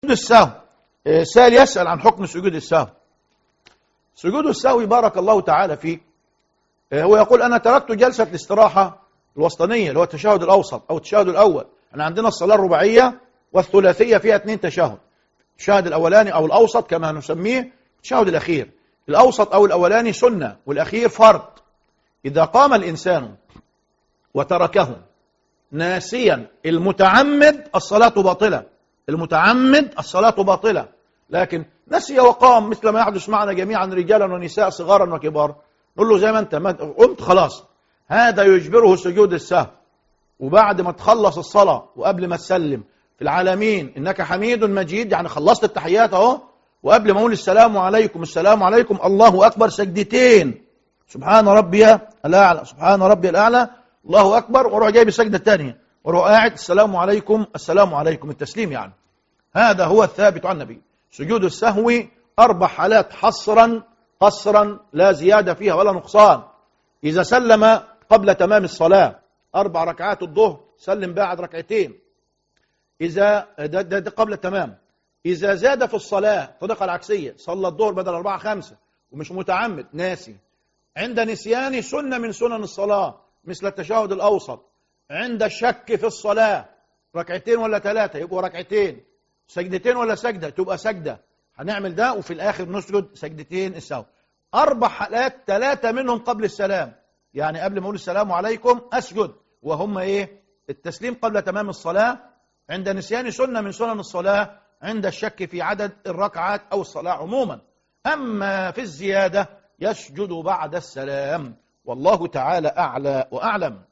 سجود السهو آه، سائل يسأل عن حكم سجود السهو سجود السهو بارك الله تعالى فيه آه، هو يقول أنا تركت جلسة الاستراحة الوسطانية اللي هو التشهد الأوسط أو التشهد الأول احنا عندنا الصلاة الرباعية والثلاثية فيها اثنين تشهد التشهد الأولاني أو الأوسط كما نسميه التشهد الأخير الأوسط أو الأولاني سنة والأخير فرض إذا قام الإنسان وتركه ناسيا المتعمد الصلاة باطلة المتعمد الصلاة باطلة لكن نسي وقام مثل ما يحدث معنا جميعا رجالا ونساء صغارا وكبار نقول له زي ما انت ما قمت خلاص هذا يجبره سجود السهو وبعد ما تخلص الصلاة وقبل ما تسلم في العالمين إنك حميد مجيد يعني خلصت التحيات أهو وقبل ما أقول السلام عليكم السلام عليكم الله أكبر سجدتين سبحان ربي الأعلى سبحان ربي الأعلى الله أكبر وروح جايب السجدة الثانية وروح قاعد السلام عليكم السلام عليكم التسليم يعني هذا هو الثابت عن النبي سجود السهو أربع حالات حصرا قصرا لا زيادة فيها ولا نقصان إذا سلم قبل تمام الصلاة أربع ركعات الظهر سلم بعد ركعتين إذا ده, ده, ده قبل التمام إذا زاد في الصلاة طريقة العكسية صلى الظهر بدل أربعة خمسة ومش متعمد ناسي عند نسيان سنة من سنن الصلاة مثل التشهد الأوسط عند الشك في الصلاة ركعتين ولا ثلاثة يبقوا ركعتين سجدتين ولا سجدة تبقى سجدة هنعمل ده وفي الآخر نسجد سجدتين السهو أربع حالات ثلاثة منهم قبل السلام يعني قبل ما أقول السلام عليكم أسجد وهم إيه التسليم قبل تمام الصلاة عند نسيان سنة من سنن الصلاة عند الشك في عدد الركعات أو الصلاة عموما أما في الزيادة يسجد بعد السلام والله تعالى أعلى وأعلم